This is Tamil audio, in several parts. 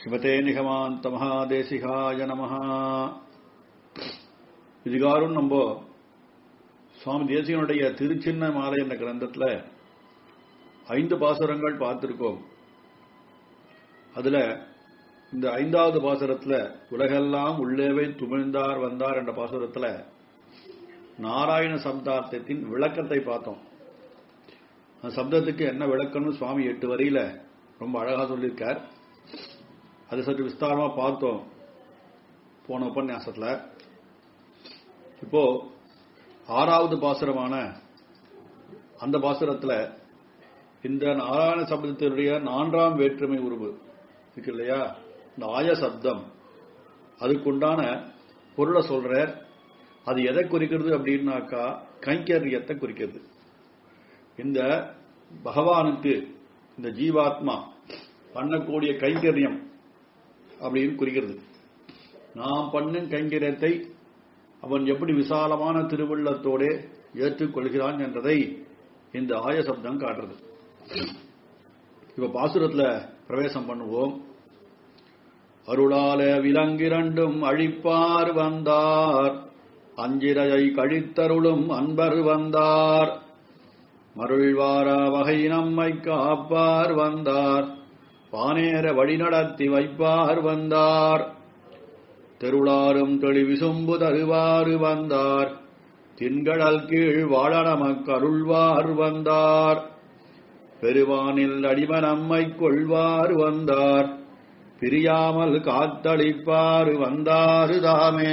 சிவதே நிகமாந்த மகாதேசிகாய நமஹ இதுகாரும் நம்ம சுவாமி தேசிகனுடைய திருச்சின்ன மாலை என்ற கிரந்தத்துல ஐந்து பாசுரங்கள் பார்த்திருக்கோம் அதுல இந்த ஐந்தாவது பாசுரத்துல உலகெல்லாம் உள்ளேவை துமிழ்ந்தார் வந்தார் என்ற பாசுரத்துல நாராயண சப்தார்த்தத்தின் விளக்கத்தை பார்த்தோம் அந்த சப்தத்துக்கு என்ன விளக்கம்னு சுவாமி எட்டு வரியில ரொம்ப அழகா சொல்லியிருக்கார் அது சற்று விஸ்தாரமா பார்த்தோம் போன உபன்யாசத்துல இப்போ ஆறாவது பாசுரமான அந்த பாசுரத்துல இந்த நாராயண சப்தத்தினுடைய நான்காம் வேற்றுமை உருவு இருக்கு இல்லையா இந்த ஆய சப்தம் அதுக்குண்டான பொருளை சொல்ற அது எதை குறிக்கிறது அப்படின்னாக்கா கைங்கரியத்தை குறிக்கிறது இந்த பகவானுக்கு இந்த ஜீவாத்மா பண்ணக்கூடிய கைங்கரியம் அப்படின்னு குறிக்கிறது நாம் பண்ணும் கைங்கரியத்தை அவன் எப்படி விசாலமான திருவுள்ளத்தோட ஏற்றுக்கொள்கிறான் என்றதை இந்த ஆய சப்தம் காட்டுறது இப்ப பாசுரத்துல பிரவேசம் பண்ணுவோம் அருளால விலங்கிரண்டும் அழிப்பார் வந்தார் அஞ்சிரையை கழித்தருளும் அன்பர் வந்தார் மருள்வார வகை நம்மை காப்பார் வந்தார் பானேர வழிநடத்தி வைப்பார் வந்தார் தெருளாரும் தெளிவிசும்பு தருவாறு வந்தார் தின்கடல் கீழ் வாழ நமக்கு அருள்வார் வந்தார் பெருவானில் அடிம நம்மை கொள்வார் வந்தார் பிரியாமல் காத்தளிப்பார் வந்தாரு தாமே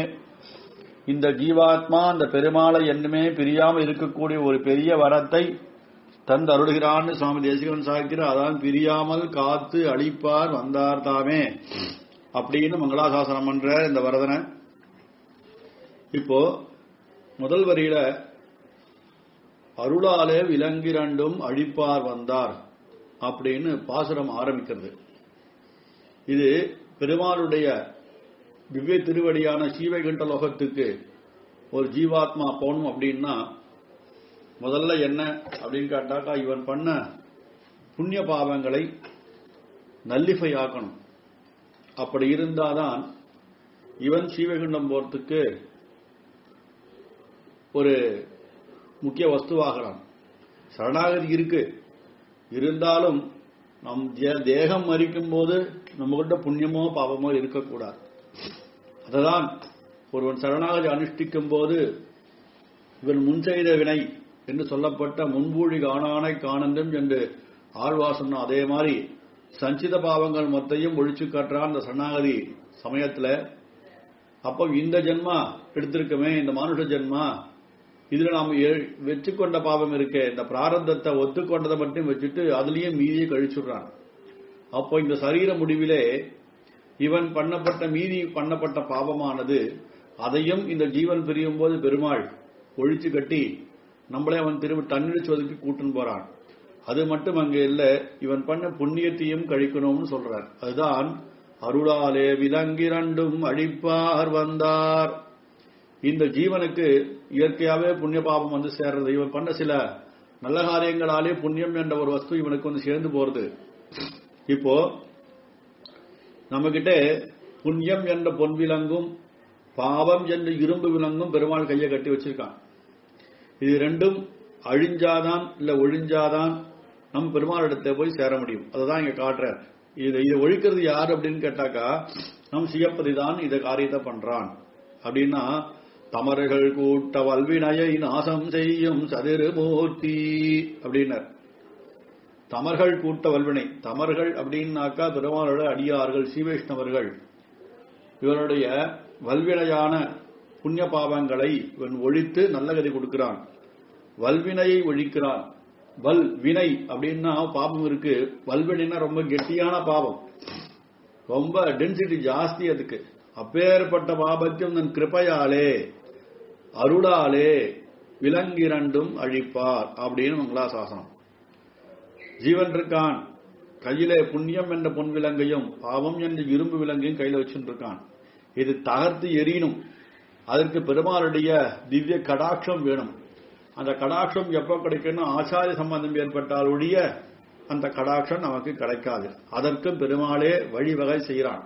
இந்த ஜீவாத்மா அந்த பெருமாளை என்னமே பிரியாமல் இருக்கக்கூடிய ஒரு பெரிய வரத்தை தந்து அருளுகிறான்னு சுவாமி தேசிகன் சாய்க்கிறார் அதான் பிரியாமல் காத்து அழிப்பார் வந்தார் தாமே அப்படின்னு மங்களாசாசனம் பண்ற இந்த வரதனை இப்போ முதல் வரியில அருளாலே விலங்கிரண்டும் அழிப்பார் வந்தார் அப்படின்னு பாசுரம் ஆரம்பிக்கிறது இது பெருமாளுடைய திவ்ய திருவடியான சீவைகண்ட லோகத்துக்கு ஒரு ஜீவாத்மா போகணும் அப்படின்னா முதல்ல என்ன அப்படின்னு கேட்டாக்கா இவன் பண்ண புண்ணிய பாவங்களை நல்லிஃபை ஆக்கணும் அப்படி இருந்தாதான் இவன் சீவகுண்டம் போறதுக்கு ஒரு முக்கிய வஸ்துவாகிறான் சரணாகதி இருக்கு இருந்தாலும் நம் தேகம் மறிக்கும் போது நம்ம கிட்ட புண்ணியமோ பாவமோ இருக்கக்கூடாது அததான் ஒருவன் சரணாகதி அனுஷ்டிக்கும் போது இவன் முன் செய்த வினை என்று சொல்லப்பட்ட முன்பூழி காணானை காணந்தும் என்று ஆழ்வா சொன்ன அதே மாதிரி சஞ்சித பாவங்கள் மொத்தையும் ஒழிச்சு காட்டுறான் அந்த சரணாகதி சமயத்துல அப்போ இந்த ஜென்மா எடுத்திருக்கமே இந்த மானுஷ ஜென்மா இதுல நாம் வெற்றி கொண்ட பாவம் இருக்கே இந்த பிராரந்தத்தை ஒத்துக்கொண்டதை மட்டும் வச்சுட்டு அதுலயும் மீதியை கழிச்சுடுறான் அப்போ இந்த சரீர முடிவிலே இவன் பண்ணப்பட்ட மீதி பண்ணப்பட்ட பாவமானது அதையும் இந்த ஜீவன் பிரியும் போது பெருமாள் ஒழிச்சு கட்டி நம்மளே அவன் திரும்ப தன்னிடிச்சுவதற்கு கூட்டுன்னு போறான் அது மட்டும் அங்க இல்ல இவன் பண்ண புண்ணியத்தையும் கழிக்கணும்னு சொல்றார் அதுதான் அருளாலே விலங்கிரண்டும் அழிப்பார் வந்தார் இந்த ஜீவனுக்கு இயற்கையாவே புண்ணிய பாபம் வந்து சேர்றது இவன் பண்ண சில நல்ல காரியங்களாலே புண்ணியம் என்ற ஒரு வஸ்து இவனுக்கு வந்து சேர்ந்து போறது இப்போ நம்ம கிட்ட புண்ணியம் என்ற பொன் விலங்கும் பாவம் என்ற இரும்பு விலங்கும் பெருமாள் கையை கட்டி வச்சிருக்கான் இது ரெண்டும் அழிஞ்சாதான் இல்ல ஒழிஞ்சாதான் நம்ம பெருமாளிடத்தை போய் சேர முடியும் அதுதான் இங்க காட்டுறார் இதை இதை ஒழிக்கிறது யார் அப்படின்னு கேட்டாக்கா நம் சியப்பதி தான் இதை காரியத்தை பண்றான் அப்படின்னா தமர்கள் கூட்ட வல்வினையை நாசம் செய்யும் சதிருமூர்த்தி அப்படின்னார் தமர்கள் கூட்ட வல்வினை தமர்கள் அப்படின்னாக்கா பெருமாளோட அடியார்கள் ஸ்ரீவைஷ்ணவர்கள் இவருடைய வல்வினையான புண்ணிய பாவங்களை இவன் ஒழித்து நல்ல கதி கொடுக்கிறான் வல்வினையை ஒழிக்கிறான் வல் வினை அப்படின்னா பாவம் இருக்கு வல்வினைனா ரொம்ப கெட்டியான பாவம் ரொம்ப டென்சிட்டி ஜாஸ்தி அதுக்கு அப்பேற்பட்ட பாபத்தையும் தன் கிருப்பையாலே அருளாலே விலங்கிரண்டும் அழிப்பார் அப்படின்னு மங்களாசாசனம் ஜீவன் இருக்கான் கையிலே புண்ணியம் என்ற பொன் விலங்கையும் பாவம் என்ற இரும்பு விலங்கையும் கையில வச்சுட்டு இருக்கான் இது தகர்த்து எரியணும் அதற்கு பெருமாளுடைய திவ்ய கடாட்சம் வேணும் அந்த கடாட்சம் எப்ப கிடைக்கணும் ஆச்சாரிய சம்பந்தம் ஏற்பட்டால் ஒழிய அந்த கடாட்சம் நமக்கு கிடைக்காது அதற்கும் பெருமாளே வழிவகை செய்கிறான்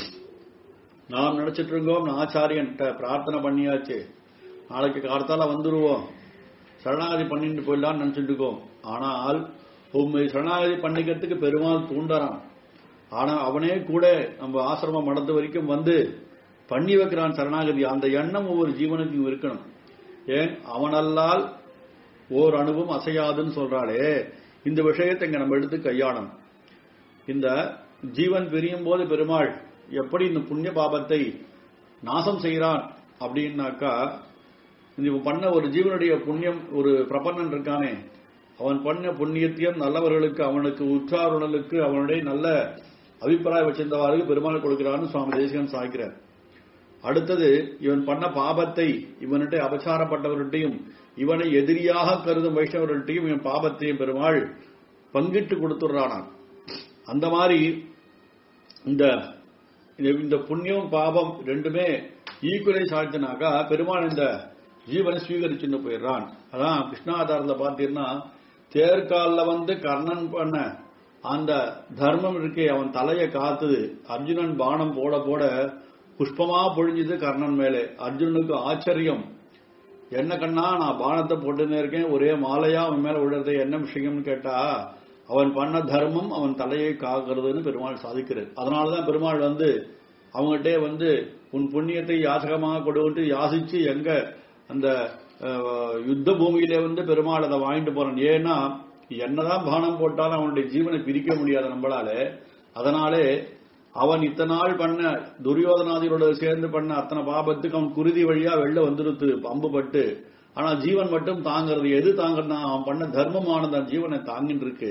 நாம் நினைச்சிட்டு இருக்கோம் ஆச்சாரியன்ட்ட பிரார்த்தனை பண்ணியாச்சு நாளைக்கு காலத்தால வந்துருவோம் சரணாகதி பண்ணிட்டு போயிடலாம்னு நினைச்சிட்டு இருக்கோம் ஆனால் உண்மை சரணாகதி பண்ணிக்கிறதுக்கு பெருமாள் தூண்டறான் ஆனா அவனே கூட நம்ம ஆசிரமம் மடத்து வரைக்கும் வந்து பண்ணி வைக்கிறான் சரணாகதி அந்த எண்ணம் ஒவ்வொரு ஜீவனுக்கும் இருக்கணும் ஏன் அவனல்லால் ஓர் அணுவும் அசையாதுன்னு சொல்றாளே இந்த விஷயத்தை இங்க நம்ம எடுத்து கையாளணும் இந்த ஜீவன் பிரியும் போது பெருமாள் எப்படி இந்த புண்ணிய பாபத்தை நாசம் செய்கிறான் அப்படின்னாக்கா இந்த பண்ண ஒரு ஜீவனுடைய புண்ணியம் ஒரு பிரபன்னன் இருக்கானே அவன் பண்ண புண்ணியத்தையும் நல்லவர்களுக்கு அவனுக்கு உற்றாருணலுக்கு அவனுடைய நல்ல அபிப்பிராயம் வச்சிருந்தவாறு பெருமாள் கொடுக்கிறான்னு சுவாமி தேசிகன் சாய்க்கிறார் அடுத்தது இவன் பண்ண பாபத்தை இவன்கிட்ட அபச்சாரப்பட்டவர்கிட்டையும் இவனை எதிரியாக கருதும் வைஷ்ணவர்கள்ட்டையும் இவன் பாபத்தையும் பெருமாள் பங்கிட்டு கொடுத்துடுறானான் அந்த மாதிரி இந்த இந்த புண்ணியம் பாபம் ரெண்டுமே ஈக்குவலைஸ் ஆச்சுனாக்கா பெருமாள் இந்த ஜீவனை ஸ்வீகரிச்சுன்னு போயிடுறான் அதான் கிருஷ்ணாதாரத்தில் பார்த்தீங்கன்னா தேர்காலில் வந்து கர்ணன் பண்ண அந்த தர்மம் இருக்கே அவன் தலையை காத்துது அர்ஜுனன் பானம் போட போட புஷ்பமா பொழிஞ்சது கர்ணன் மேலே அர்ஜுனனுக்கு ஆச்சரியம் என்ன கண்ணா நான் பானத்தை போட்டுன்னு இருக்கேன் ஒரே மாலையா அவன் மேல விடுறது என்ன விஷயம்னு கேட்டா அவன் பண்ண தர்மம் அவன் தலையை காக்கிறதுன்னு பெருமாள் சாதிக்கிறது அதனாலதான் பெருமாள் வந்து அவங்ககிட்டே வந்து உன் புண்ணியத்தை யாசகமாக கொடுத்து யாசிச்சு எங்க அந்த யுத்த பூமியிலே வந்து பெருமாள் அதை வாங்கிட்டு போறான் ஏன்னா என்னதான் பானம் போட்டாலும் அவனுடைய ஜீவனை பிரிக்க முடியாது நம்மளால அதனாலே அவன் இத்தனை நாள் பண்ண துரியோதனாதிகளோட சேர்ந்து பண்ண அத்தனை பாபத்துக்கு அவன் குருதி வழியா வெளில வந்துருத்து பம்பு பட்டு ஆனா ஜீவன் மட்டும் தாங்கிறது எது தாங்கன்னா அவன் பண்ண தர்மமானது அந்த ஜீவனை தாங்கிட்டு இருக்கு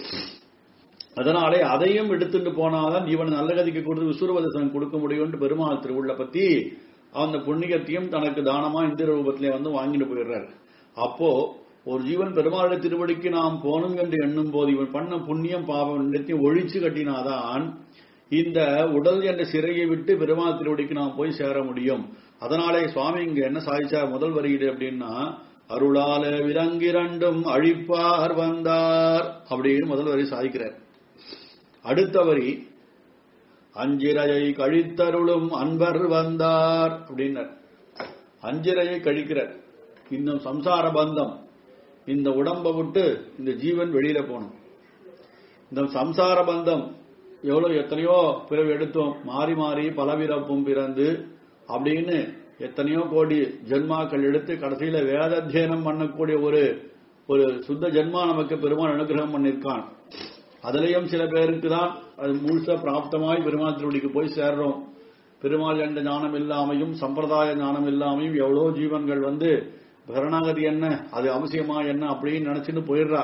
அதனாலே அதையும் எடுத்துட்டு போனாதான் ஜீவனை நல்ல கதிக்கு கொடுத்து விசுரவதசனம் கொடுக்க முடியும்னு பெருமாள் திருவுள்ள பத்தி அந்த புண்ணியத்தையும் தனக்கு தானமா இந்த ரூபத்திலே வந்து வாங்கிட்டு போயிடுறாரு அப்போ ஒரு ஜீவன் பெருமாளுடைய திருவடிக்கு நாம் போகணும் என்று எண்ணும் போது இவன் பண்ண புண்ணியம் பாவம் ரெண்டையும் ஒழிச்சு கட்டினாதான் இந்த உடல் என்ற சிறையை விட்டு பெருமாள் திருவடிக்கு நாம் போய் சேர முடியும் அதனாலே சுவாமி இங்க என்ன சாதிச்சார் முதல் வரியிடு அப்படின்னா அருளால விலங்கிரண்டும் அழிப்பார் வந்தார் அப்படின்னு முதல் வரி சாதிக்கிறார் அடுத்த வரி அஞ்சிரையை கழித்தருளும் அன்பர் வந்தார் அப்படின்னார் அஞ்சிரையை கழிக்கிறார் இன்னும் சம்சார பந்தம் இந்த உடம்பை விட்டு இந்த ஜீவன் வெளியில போகணும் இந்த சம்சார பந்தம் எவ்வளவு எத்தனையோ பிறவி எடுத்தோம் மாறி மாறி பலவிரப்பும் பிறந்து அப்படின்னு எத்தனையோ கோடி ஜென்மாக்கள் எடுத்து கடைசியில வேதாத்தியனம் பண்ணக்கூடிய ஒரு ஒரு சுத்த ஜென்மா நமக்கு பெருமாள் அனுகிரகம் பண்ணிருக்கான் அதுலயும் சில பேருக்கு தான் அது முழுச பிராப்தமாய் பெருமாள் திருவடிக்கு போய் சேர்றோம் பெருமாள் என்ற ஞானம் இல்லாமையும் சம்பிரதாய ஞானம் இல்லாமையும் எவ்வளவு ஜீவன்கள் வந்து சரணாகதி என்ன அது அவசியமா என்ன அப்படின்னு நினைச்சுன்னு போயிடுறா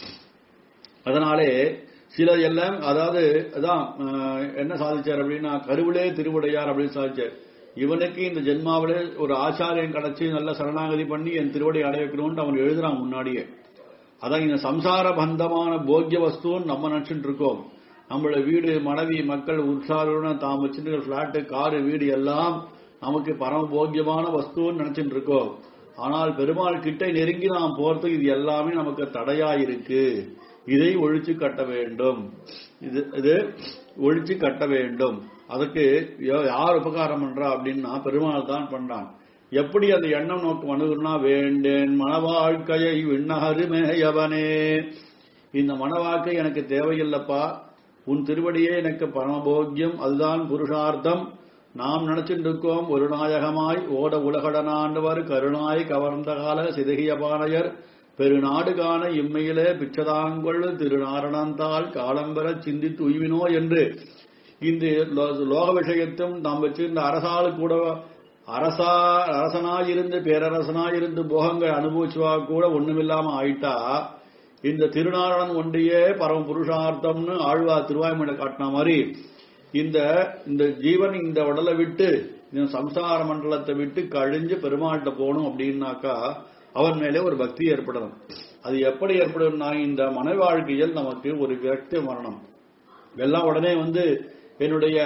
அதனாலே சிலர் எல்லாம் அதாவது அதான் என்ன சாதிச்சார் அப்படின்னா கருவிலே திருவுடையார் அப்படின்னு சாதிச்சார் இவனுக்கு இந்த ஜென்மாவிலே ஒரு ஆச்சாரியன் கிடைச்சி நல்ல சரணாகதி பண்ணி என் திருவடி அடைய வைக்கணும்னு அவன் எழுதுறான் முன்னாடியே அதான் இந்த சம்சார பந்தமான போக்கிய வஸ்துன்னு நம்ம நினைச்சுட்டு இருக்கோம் நம்மளோட வீடு மனைவி மக்கள் உற்சாகம் தாம் வச்சுட்டு பிளாட்டு காரு வீடு எல்லாம் நமக்கு பரம போக்கியமான வஸ்துன்னு நினைச்சுட்டு இருக்கோம் ஆனால் பெருமாள் கிட்ட நெருங்கி நாம் போறதுக்கு இது எல்லாமே நமக்கு தடையா இருக்கு இதை ஒழிச்சு கட்ட வேண்டும் இது இது ஒழிச்சு கட்ட வேண்டும் அதுக்கு யார் உபகாரம் பண்றா அப்படின்னா பெருமாள் தான் பண்றான் எப்படி அந்த எண்ணம் நோக்கம் அணுகுனா வேண்டேன் மனவாழ்க்கையை விண்ணகருமேயவனே இந்த மனவாழ்க்கை எனக்கு தேவையில்லப்பா உன் திருவடியே எனக்கு பரமபோக்கியம் அதுதான் புருஷார்த்தம் நாம் நினைச்சிட்டு இருக்கோம் ஒரு நாயகமாய் ஓட உலகடனாண்டவர் கருணாய் கவர்ந்த கால சிதகிய பானையர் பெருநாடு காண இம்மையிலே பிச்சதாங்கொள் திருநாரணந்தால் காலம்பெற சிந்தித்து உய்வினோ என்று இந்த லோக விஷயத்தும் நாம் வச்சிருந்த அரசாளு கூட அரசா அரசனாயிருந்து பேரரசனாயிருந்து போகங்கள் அனுபவிச்சுவா கூட ஒண்ணுமில்லாம ஆயிட்டா இந்த திருநாரணன் ஒன்றையே பரம புருஷார்த்தம்னு ஆழ்வா திருவாய்மொழி காட்டின மாதிரி இந்த இந்த ஜீவன் இந்த உடலை விட்டு இந்த சம்சார மண்டலத்தை விட்டு கழிஞ்சு பெருமாள்கிட்ட போகணும் அப்படின்னாக்கா அவன் மேலே ஒரு பக்தி ஏற்படணும் அது எப்படி ஏற்படும்னா இந்த மன வாழ்க்கையில் நமக்கு ஒரு விரக்தி மரணம் எல்லாம் உடனே வந்து என்னுடைய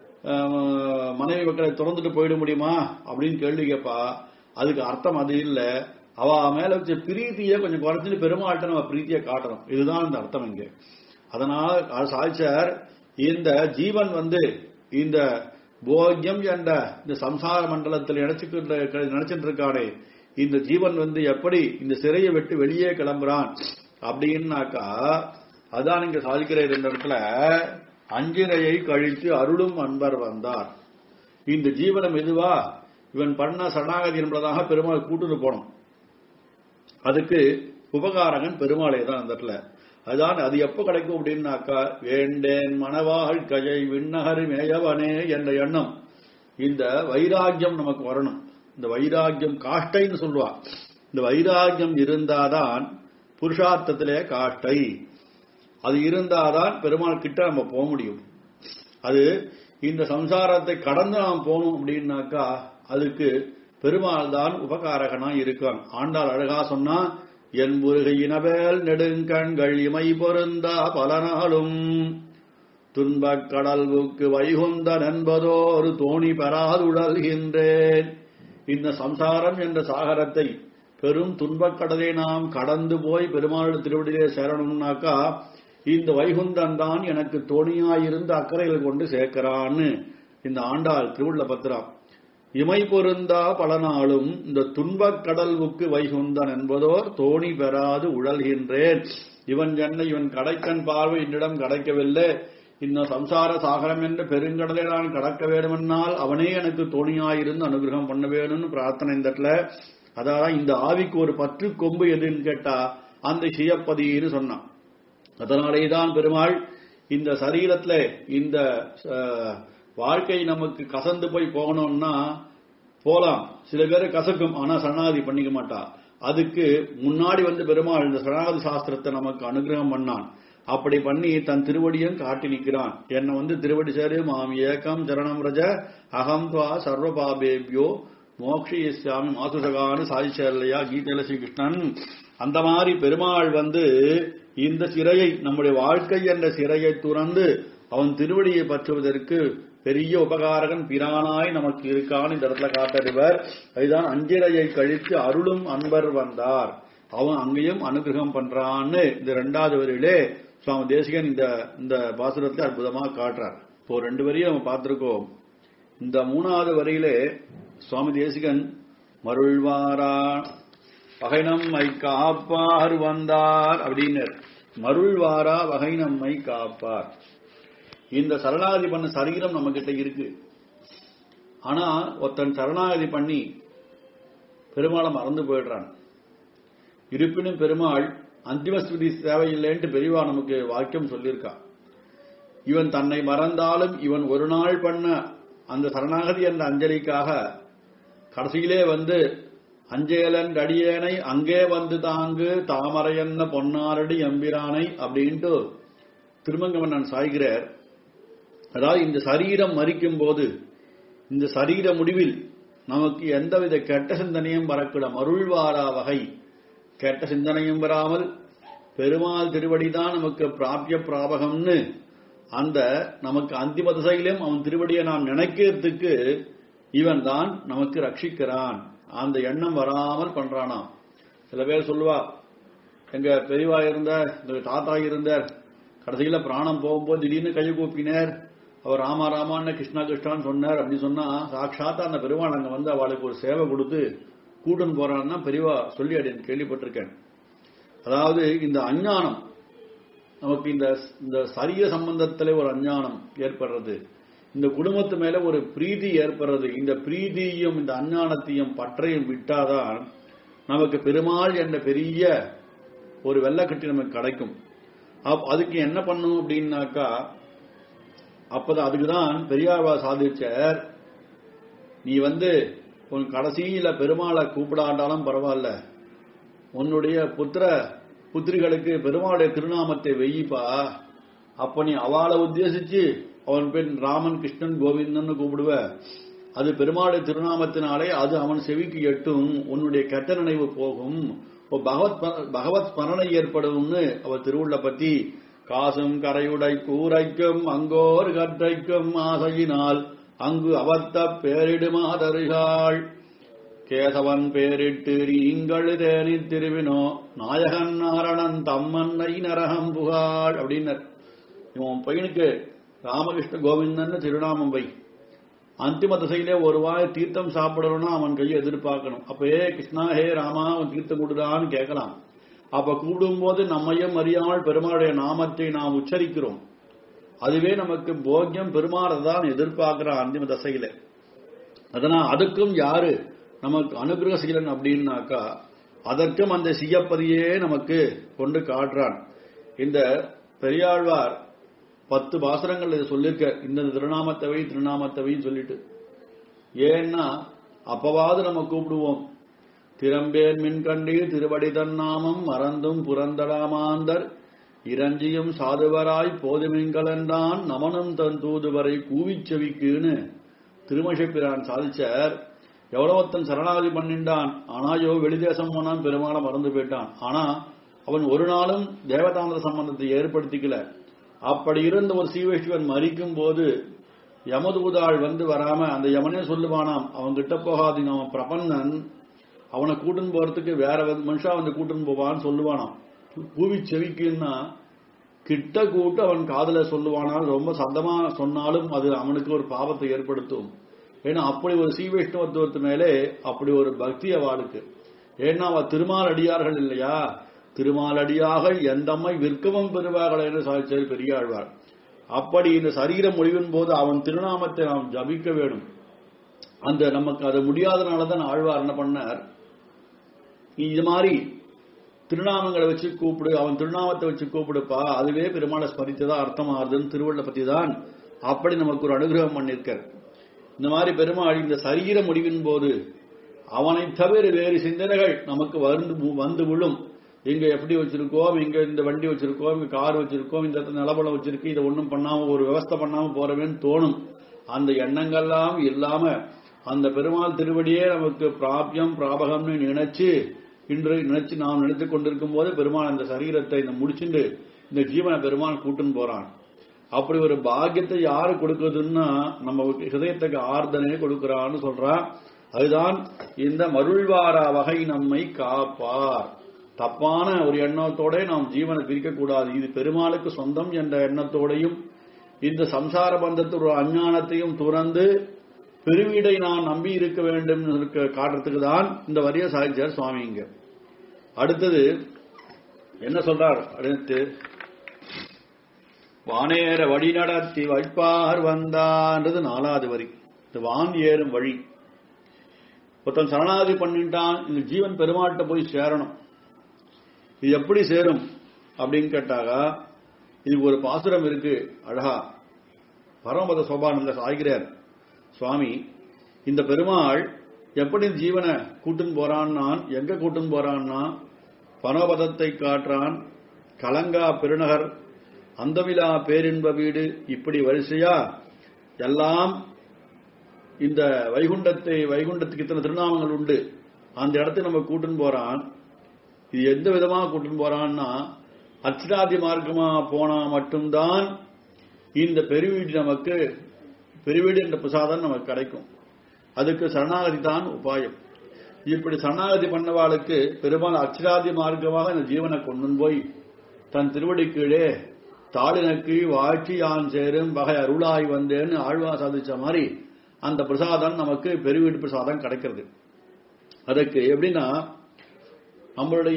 மனைவி மக்களை திறந்துட்டு போயிட முடியுமா அப்படின்னு கேள்வி கேட்பா அதுக்கு அர்த்தம் அது இல்ல அவ மேல வச்ச பிரீத்திய கொஞ்சம் குறைச்சிட்டு பெருமாள்கிட்ட நம்ம பிரீத்தியை காட்டணும் இதுதான் இந்த அர்த்தம் இங்க அதனால் அது சாதிச்சார் இந்த ஜீவன் வந்து இந்த போக்கியம் என்ற இந்த சம்சார மண்டலத்தில் நினைச்சுக்கிட்டு நினைச்சிட்டு இருக்கானே இந்த ஜீவன் வந்து எப்படி இந்த சிறையை விட்டு வெளியே கிளம்புறான் அப்படின்னாக்கா அதான் இங்க சாதிக்கிற இந்த இடத்துல அஞ்சினையை கழித்து அருளும் அன்பர் வந்தார் இந்த ஜீவனை மெதுவா இவன் பண்ண சரணாகதி என்பதாக பெருமாள் கூட்டுட்டு போனோம் அதுக்கு உபகாரகன் பெருமாளே தான் அந்த இடத்துல அதான் அது எப்ப கிடைக்கும் அப்படின்னாக்கா வேண்டேன் மணவாழ்க்கையை விண்ணகர் மேயவனே என்ற எண்ணம் இந்த வைராக்கியம் நமக்கு வரணும் இந்த வைராக்கியம் காஷ்டைன்னு சொல்லுவா இந்த வைராக்கியம் இருந்தாதான் புருஷார்த்தத்திலே காஷ்டை அது இருந்தாதான் பெருமாள் கிட்ட நம்ம போக முடியும் அது இந்த சம்சாரத்தை கடந்து நாம் போகணும் அப்படின்னாக்கா அதுக்கு பெருமாள் தான் உபகாரகனா இருக்கான் ஆண்டாள் அழகா சொன்னா என் முருகையினவேல் நெடுங்கண்கள் இமை பொருந்தா பல நாளும் துன்பக் கடல்வுக்கு வைகுந்தன் என்பதோரு தோணி பெறாதுழல்கின்றேன் இந்த சம்சாரம் என்ற சாகரத்தை பெரும் துன்பக் கடலை நாம் கடந்து போய் பெருமாள் திருவடியிலே சேரணும்னாக்கா இந்த வைகுந்தன் தான் எனக்கு தோணியாயிருந்து அக்கறையில் கொண்டு சேர்க்கிறான்னு இந்த ஆண்டாள் திருவுள்ள பத்திரம் இமை பொருந்தா பல நாளும் இந்த துன்பக் கடல்வுக்கு வைகுந்தன் என்பதோர் தோணி பெறாது உழல்கின்றேன் இவன் என்னை இவன் கடைக்கண் பார்வை என்னிடம் கிடைக்கவில்லை இந்த சம்சார சாகரம் என்ற பெருங்கடலை நான் கடக்க வேண்டுமென்னால் அவனே எனக்கு தோணியாயிருந்து அனுகிரகம் பண்ண வேணும்னு பிரார்த்தனை இந்த இடத்துல அதான் இந்த ஆவிக்கு ஒரு பற்று கொம்பு எதுன்னு கேட்டா அந்த சியப்பதின்னு சொன்னான் அதனாலே தான் பெருமாள் இந்த சரீரத்துல இந்த அஹ், வாழ்க்கை நமக்கு கசந்து போய் போகணும்னா போலாம் சில பேர் கசக்கும் ஆனா சரணாகதி பண்ணிக்க மாட்டா அதுக்கு முன்னாடி வந்து பெருமாள் இந்த சரணாகதி சாஸ்திரத்தை நமக்கு அனுகிரகம் பண்ணான் அப்படி பண்ணி தன் திருவடியும் காட்டி நிற்கிறான் என்னை வந்து திருவடி சேரு மாம் ஏகம் சரணம் ரஜ அகம் துவா சர்வ பாபேபியோ மோக்ஷயிஸ்யாமி மாசுசகான்னு சாதிச்சார் இல்லையா கீதையில ஸ்ரீகிருஷ்ணன் அந்த மாதிரி பெருமாள் வந்து இந்த சிறையை நம்முடைய வாழ்க்கை என்ற சிறையை துறந்து அவன் திருவடியை பற்றுவதற்கு பெரிய உபகாரகன் பிரானாய் நமக்கு இருக்கான்னு இந்த இடத்துல காட்டறிவர் அதுதான் அஞ்சிரையை கழித்து அருளும் அன்பர் வந்தார் அவன் அங்கேயும் அனுகிரகம் பண்றான்னு இந்த ரெண்டாவது வரியிலே சுவாமி தேசிகன் இந்த இந்த பாசுரத்தை அற்புதமா காட்டுறார் இப்போ ரெண்டு வரியும் நம்ம பார்த்திருக்கோம் இந்த மூணாவது வரியிலே சுவாமி தேசிகன் மருள்வாரா வகை நம்மை காப்பார் வந்தார் அப்படின்னு மருள்வாரா வகை நம்மை காப்பார் இந்த சரணாகதி பண்ண சரீரம் நம்ம கிட்ட இருக்கு ஆனா ஒருத்தன் சரணாகதி பண்ணி பெருமாளை மறந்து போயிடுறான் இருப்பினும் பெருமாள் அந்திமஸ்துதி தேவையில்லைன்ட்டு பெரியவா நமக்கு வாக்கியம் சொல்லியிருக்கா இவன் தன்னை மறந்தாலும் இவன் ஒரு நாள் பண்ண அந்த சரணாகதி என்ற அஞ்சலிக்காக கடைசியிலே வந்து அஞ்சேலன் அடியேனை அங்கே வந்து தாங்கு தாமரையன்ன பொன்னாரடி எம்பிரானை அப்படின்ட்டு திருமங்கமன்னன் சாய்கிறார் அதாவது இந்த சரீரம் மறிக்கும் போது இந்த சரீர முடிவில் நமக்கு எந்தவித கெட்ட சிந்தனையும் வரக்கூடாது அருள்வாரா வகை கெட்ட சிந்தனையும் வராமல் பெருமாள் திருவடிதான் நமக்கு பிராபிய பிராபகம்னு அந்த நமக்கு அந்திம திசையிலும் அவன் திருவடியை நாம் நினைக்கிறதுக்கு இவன் தான் நமக்கு ரட்சிக்கிறான் அந்த எண்ணம் வராமல் பண்றானாம் சில பேர் சொல்லுவா எங்க பெரியவா இருந்த எங்க தாத்தா இருந்தார் கடைசியில பிராணம் போகும்போது திடீர்னு கை கூப்பினார் அவர் ராமா ராமான்னு கிருஷ்ணா கிருஷ்ணான்னு சொன்னார் அப்படின்னு சொன்னா சாட்சாத்தா அந்த பெருமாள் அங்க வந்து அவளுக்கு ஒரு சேவை கொடுத்து கூட்டுன்னு போறான்னா பெரியவா சொல்லி அப்படின்னு கேள்விப்பட்டிருக்கேன் அதாவது இந்த அஞ்ஞானம் நமக்கு இந்த இந்த சரிய சம்பந்தத்திலே ஒரு அஞ்ஞானம் ஏற்படுறது இந்த குடும்பத்து மேல ஒரு பிரீதி ஏற்படுறது இந்த பிரீதியும் இந்த அஞ்ஞானத்தையும் பற்றையும் விட்டாதான் நமக்கு பெருமாள் என்ற பெரிய ஒரு வெள்ளக்கட்டி நமக்கு கிடைக்கும் அப்- அதுக்கு என்ன பண்ணணும் அப்படின்னாக்கா அப்பதான் அதுக்குதான் பெரியார்வா சாதிச்சார் நீ வந்து உன் கடைசியில பெருமாளை கூப்பிடாண்டாலும் பரவாயில்ல உன்னுடைய புத்திர புத்திரிகளுக்கு பெருமாளுடைய திருநாமத்தை வெய்யிப்பா அப்ப நீ அவளை உத்தேசிச்சு அவன் பெண் ராமன் கிருஷ்ணன் கோவிந்தன் கூப்பிடுவ அது பெருமாளுடைய திருநாமத்தினாலே அது அவன் செவிக்கு எட்டும் உன்னுடைய கெட்ட நினைவு போகும் இப்போ பகவத் ப- பகவத் ஸ்மரணை ஏற்படும்னு அவர் திருவுள்ள பத்தி காசும் கரையுடை கூரைக்கும் அங்கோர் கற்றைக்கும் ஆசையினால் அங்கு அவத்த பேரிடுமாதருகாள் கேசவன் பேரிட்டு நீங்கள் தேனி திருவினோ நாயகன் நாரணன் தம்மன்னை நரகம் புகாள் அப்படின்னர் இவன் பையனுக்கு ராமகிருஷ்ண கோவிந்தன் திருநாமம் வை அந்திம திசையிலே ஒரு வாய் தீர்த்தம் சாப்பிடணும்னா அவன் கையை எதிர்பார்க்கணும் அப்ப ஏ கிருஷ்ணா ஹே ராமா அவன் தீர்த்தம் கொடுடான்னு கேட்கலாம் அப்ப கூடும்போது நம்மையும் அறியாமல் பெருமாளுடைய நாமத்தை நாம் உச்சரிக்கிறோம் அதுவே நமக்கு போக்கியம் பெருமாள் தான் எதிர்பார்க்கிறான் அந்திம தசையில அதனால் அதுக்கும் யாரு நமக்கு அனுகிரக சீலன் அப்படின்னாக்கா அதற்கும் அந்த சியப்பதியே நமக்கு கொண்டு காட்டுறான் இந்த பெரியாழ்வார் பத்து பாசுரங்கள் இதை சொல்லியிருக்க இந்த திருநாமத்தவை திருநாமத்தவைன்னு சொல்லிட்டு ஏன்னா அப்பவாவது நம்ம கூப்பிடுவோம் திறம்பேன் மின்கண்டீர் திருவடி தன்னாமம் மறந்தும் புறந்தடாமாந்தர் இரஞ்சியும் சாதுவராய் போதுமின்கலந்தான் நமனும் தன் தூதுவரை கூவிச் செவிக்குன்னு திருமஷப்பிரான் சாதிச்சார் எவ்வளவத்தன் சரணாகதி பண்ணிண்டான் ஆனா யோ வெளிதேசம் போனான் பெருமாளை மறந்து போயிட்டான் ஆனா அவன் ஒரு நாளும் தேவதாந்திர சம்பந்தத்தை ஏற்படுத்திக்கல அப்படி இருந்த ஒரு சீவேஷ்வன் மறிக்கும் போது யமதூதாள் வந்து வராம அந்த யமனே சொல்லுவானாம் அவன் கிட்ட போகாதீங்க அவன் பிரபன்னன் அவனை கூட்டுன்னு போறதுக்கு வேற வந்து- மனுஷா வந்து கூட்டுன்னு போவான்னு சொல்லுவானாம் பூவி செவிக்குன்னா கிட்ட கூட்டு அவன் காதுல சொல்லுவானால் ரொம்ப சத்தமா சொன்னாலும் அது அவனுக்கு ஒரு பாவத்தை ஏற்படுத்தும் ஏன்னா அப்படி ஒரு சீவைஷ்ணவத்துவத்து மேலே அப்படி ஒரு பக்தி அவளுக்கு ஏன்னா அவ திருமால் அடியார்கள் இல்லையா திருமால் அடியாக எந்தம்மை விற்கவும் பெறுவார்கள் என்று சாதிச்சார் பெரியாழ்வார் அப்படி இந்த சரீர முடிவின் போது அவன் திருநாமத்தை நாம் ஜபிக்க வேண்டும் அந்த நமக்கு அது முடியாதனால தான் ஆழ்வார் என்ன பண்ணார் நீ இது மாதிரி திருநாமங்களை வச்சு கூப்பிடு அவன் திருநாமத்தை வச்சு கூப்பிடுப்பா அதுவே பெருமாளை ஸ்மரித்ததா அர்த்தமாகுதுன்னு திருவள்ள பத்தி தான் அப்படி நமக்கு ஒரு அனுகிரகம் பண்ணிருக்கார் இந்த மாதிரி பெருமாள் இந்த சரீர முடிவின் போது அவனை தவிர வேறு சிந்தனைகள் நமக்கு வந்து வந்து விழும் இங்க எப்படி வச்சிருக்கோம் இங்க இந்த வண்டி வச்சிருக்கோம் இங்க கார் வச்சிருக்கோம் இந்த இடத்துல நிலபலம் வச்சிருக்கு இதை ஒண்ணும் பண்ணாம ஒரு விவஸ்தை பண்ணாம போறவேன்னு தோணும் அந்த எண்ணங்கள்லாம் இல்லாம அந்த பெருமாள் திருவடியே நமக்கு பிராபியம் பிராபகம்னு நினைச்சு இன்று நினைச்சு நாம் நினைத்துக் கொண்டிருக்கும் போது பெருமாள் அந்த சரீரத்தை இந்த முடிச்சுண்டு இந்த ஜீவனை பெருமாள் கூட்டுன்னு போறான் அப்படி ஒரு பாக்கியத்தை யாரு கொடுக்குதுன்னா நம்ம ஹிருதயத்துக்கு ஆர்தனே கொடுக்கிறான்னு சொல்றா அதுதான் இந்த மருள்வாரா வகை நம்மை காப்பார் தப்பான ஒரு எண்ணத்தோட நாம் ஜீவனை பிரிக்க கூடாது இது பெருமாளுக்கு சொந்தம் என்ற எண்ணத்தோடையும் இந்த சம்சார பந்தத்தில் ஒரு அஞ்ஞானத்தையும் துறந்து பெருவீடை நான் நம்பி இருக்க வேண்டும் இருக்க காட்டுறதுக்கு தான் இந்த வரிய சாதிச்சார் சுவாமி இங்க அடுத்தது என்ன சொல்றார் அடுத்து வானேற வழி நடத்தி வைப்பார் வந்தான்றது நாலாவது வரி இந்த வான் ஏறும் வழி ஒருத்தன் சரணாதி பண்ணிட்டான் இந்த ஜீவன் பெருமாள்கிட்ட போய் சேரணும் இது எப்படி சேரும் அப்படின்னு கேட்டாக்கா இதுக்கு ஒரு பாசுரம் இருக்கு அழகா பரமபத சோபானந்த சாய்கிறார் சுவாமி இந்த பெருமாள் எப்படி ஜீவனை கூட்டுன்னு போறான்னா எங்க கூட்டுன்னு போறான்னா பரமபதத்தை காட்டுறான் கலங்கா பெருநகர் அந்தமிலா பேரின்ப வீடு இப்படி வரிசையா எல்லாம் இந்த வைகுண்டத்தை வைகுண்டத்துக்கு இத்தனை திருநாமங்கள் உண்டு அந்த இடத்துக்கு நம்ம கூட்டுன்னு போறான் இது எந்த விதமா கூட்டின்னு போறான்னா அர்ச்சனாதி மார்க்கமா போனா மட்டும்தான் இந்த பெருவீடு நமக்கு பெருவீடு என்ற பிரசாதம் நமக்கு கிடைக்கும் அதுக்கு சரணாகதி தான் உபாயம் இப்படி சரணாகதி பண்ணவாளுக்கு பெருமாள் அர்ச்சனாதி மார்க்கமாக இந்த ஜீவனை கொண்டு போய் தன் திருவடி கீழே தாளினக்கு வாழ்ச்சி யான் சேரும் வகை அருளாய் வந்தேன்னு ஆழ்வா சாதிச்ச மாதிரி அந்த பிரசாதம் நமக்கு பெருவீடு பிரசாதம் கிடைக்கிறது அதுக்கு எப்படின்னா நம்மளுடைய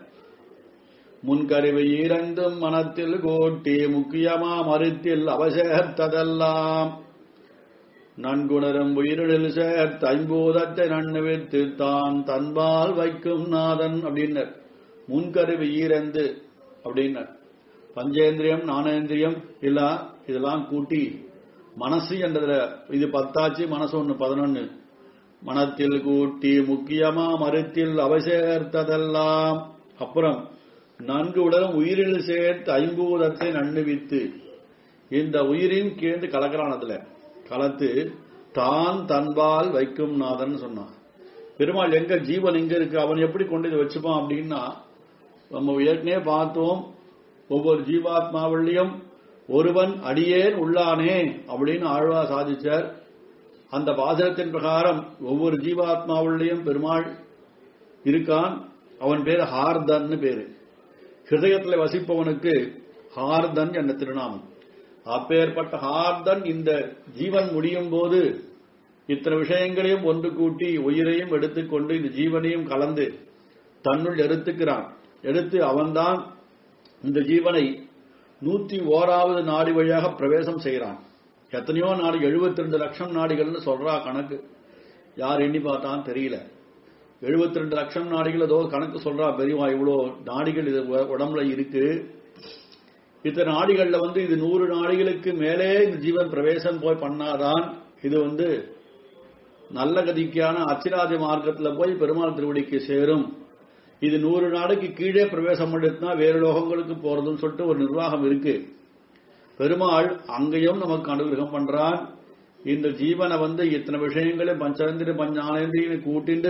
முன்கருவை இறந்தும் மனத்தில் கோட்டி முக்கியமா மறுத்தில் அவசேர்த்ததெல்லாம் நன்குணரும் உயிரிழில் சேர்த்து ஐம்பூதத்தை நன்னு வைத்து தான் தன்பால் வைக்கும் நாதன் அப்படின்னர் முன்கருவி ஈரந்து அப்படின்னர் பஞ்சேந்திரியம் ஞானேந்திரியம் இல்ல இதெல்லாம் கூட்டி மனசு என்றதுல இது பத்தாச்சு மனசு ஒண்ணு பதினொன்னு மனத்தில் கூட்டி முக்கியமா மறுத்தில் அவசேர்த்ததெல்லாம் அப்புறம் நன்கு உலகம் உயிரில் சேர்த்து ஐம்பூதத்தை நன்னுவித்து இந்த உயிரின் கேந்து கலக்கிறான் அதுல கலத்து தான் தன்பால் வைக்கும் நாதன் சொன்னான் பெருமாள் எங்க ஜீவன் எங்க இருக்கு அவன் எப்படி கொண்டு இதை வச்சுப்பான் அப்படின்னா நம்ம ஏற்கனவே பார்த்தோம் ஒவ்வொரு ஜீவாத்மாவிலையும் ஒருவன் அடியேன் உள்ளானே அப்படின்னு ஆழ்வா சாதிச்சார் அந்த பாசனத்தின் பிரகாரம் ஒவ்வொரு ஜீவாத்மாவுள்ளையும் பெருமாள் இருக்கான் அவன் பேர் ஹார்தன் பேரு ஹிருதயத்தில் வசிப்பவனுக்கு ஹார்தன் என்ற திருநாமம் அப்பேற்பட்ட ஹார்தன் இந்த ஜீவன் முடியும் போது இத்தனை விஷயங்களையும் ஒன்று கூட்டி உயிரையும் எடுத்துக்கொண்டு இந்த ஜீவனையும் கலந்து தன்னுள் எடுத்துக்கிறான் எடுத்து அவன்தான் இந்த ஜீவனை நூத்தி ஓராவது நாடி வழியாக பிரவேசம் செய்கிறான் எத்தனையோ நாடு 72 ரெண்டு லட்சம் நாடிகள்னு சொல்றா கணக்கு யார் எண்ணி பார்த்தான்னு தெரியல 72 ரெண்டு லட்சம் நாடிகள் ஏதோ கணக்கு சொல்றா பெரியவா இவ்வளோ நாடிகள் இது உ- உடம்புல இருக்கு இத்தனை நாடிகள்ல வந்து இது நூறு நாடிகளுக்கு மேலே இந்த ஜீவன் பிரவேசம் போய் பண்ணாதான் இது வந்து நல்ல கதிக்கான அச்சிராதி மார்க்கத்துல போய் பெருமாள் திருவடிக்கு சேரும் இது நூறு நாளைக்கு கீழே பிரவேசம் பண்ணிட்டுனா வேறு லோகங்களுக்கு போறதுன்னு சொல்லிட்டு ஒரு நிர்வாகம் இருக்கு பெருமாள் அங்கேயும் நமக்கு அனுகிரகம் பண்றான் இந்த ஜீவனை வந்து இத்தனை விஷயங்களையும் பஞ்சேந்திர பஞ்சானேந்திரியை கூட்டிண்டு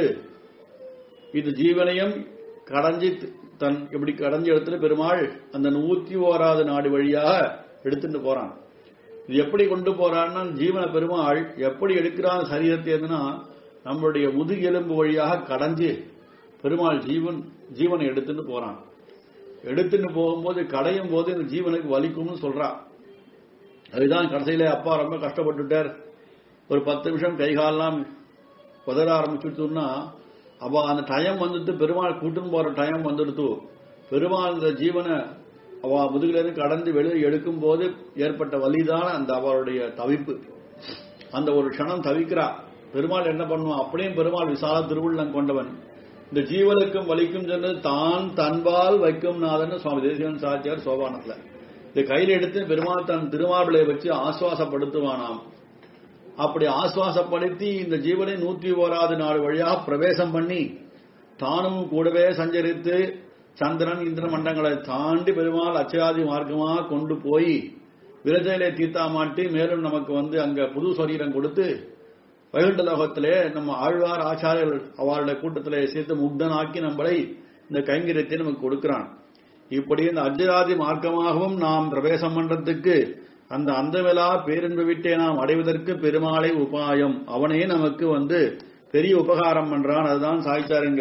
இந்த ஜீவனையும் கடைஞ்சி தன் இப்படி கடைஞ்சி எடுத்துட்டு பெருமாள் அந்த நூத்தி ஓராவது நாடு வழியாக எடுத்துட்டு போறான் இது எப்படி கொண்டு போறான்னா ஜீவன பெருமாள் எப்படி எடுக்கிறான் சரீரத்தை எதுனா நம்மளுடைய முதுகெலும்பு வழியாக கடைஞ்சு பெருமாள் ஜீவன் ஜீவனை எடுத்துட்டு போறான் எடுத்துட்டு போகும்போது கடையும் போது இந்த ஜீவனுக்கு வலிக்கும்னு சொல்றான் அதுதான் கடைசியில அப்பா ரொம்ப கஷ்டப்பட்டுட்டார் ஒரு பத்து நிமிஷம் கை காலெல்லாம் உதற ஆரம்பிச்சுட்டுன்னா அவ அந்த டைம் வந்துட்டு பெருமாள் கூட்டுன்னு போற டைம் வந்துடுத்து பெருமாள் இந்த ஜீவனை அவ முதுகுல இருந்து கடந்து வெளியே எடுக்கும் போது ஏற்பட்ட வலிதான் அந்த அவளுடைய தவிப்பு அந்த ஒரு க்ஷணம் தவிக்கிறா பெருமாள் என்ன பண்ணுவான் அப்படியும் பெருமாள் விசால திருவுள்ளம் கொண்டவன் இந்த ஜீவனுக்கும் வலிக்கும் சொன்னது தான் தன்பால் வைக்கும் நாதன்னு சுவாமி தேசிகன் சாச்சியார் சோபானத்துல இந்த கையில் எடுத்து பெருமாள் தன் திருமார்பிளை வச்சு ஆசுவாசப்படுத்துவானாம் அப்படி ஆசுவாசப்படுத்தி இந்த ஜீவனை நூற்றி ஓராது நாள் வழியாக பிரவேசம் பண்ணி தானும் கூடவே சஞ்சரித்து சந்திரன் இந்திர மண்டங்களை தாண்டி பெருமாள் அச்சயாதி மார்க்கமாக கொண்டு போய் விரஜையிலே தீர்த்தா மாட்டி மேலும் நமக்கு வந்து அங்க புது சரீரம் கொடுத்து வைகுண்ட லோகத்திலே நம்ம ஆழ்வார் ஆச்சாரியர்கள் அவருடைய கூட்டத்திலே சேர்த்து முக்தனாக்கி நம்மளை இந்த கைங்கரியத்தை நமக்கு கொடுக்கிறான் இப்படி இந்த அஜராதி மார்க்கமாகவும் நாம் பிரவேசம் பண்றதுக்கு அந்த அந்தவிலா பேரின்ப விட்டே நாம் அடைவதற்கு பெருமாளை உபாயம் அவனே நமக்கு வந்து பெரிய உபகாரம் பண்றான் அதுதான் சாய்ச்சாருங்க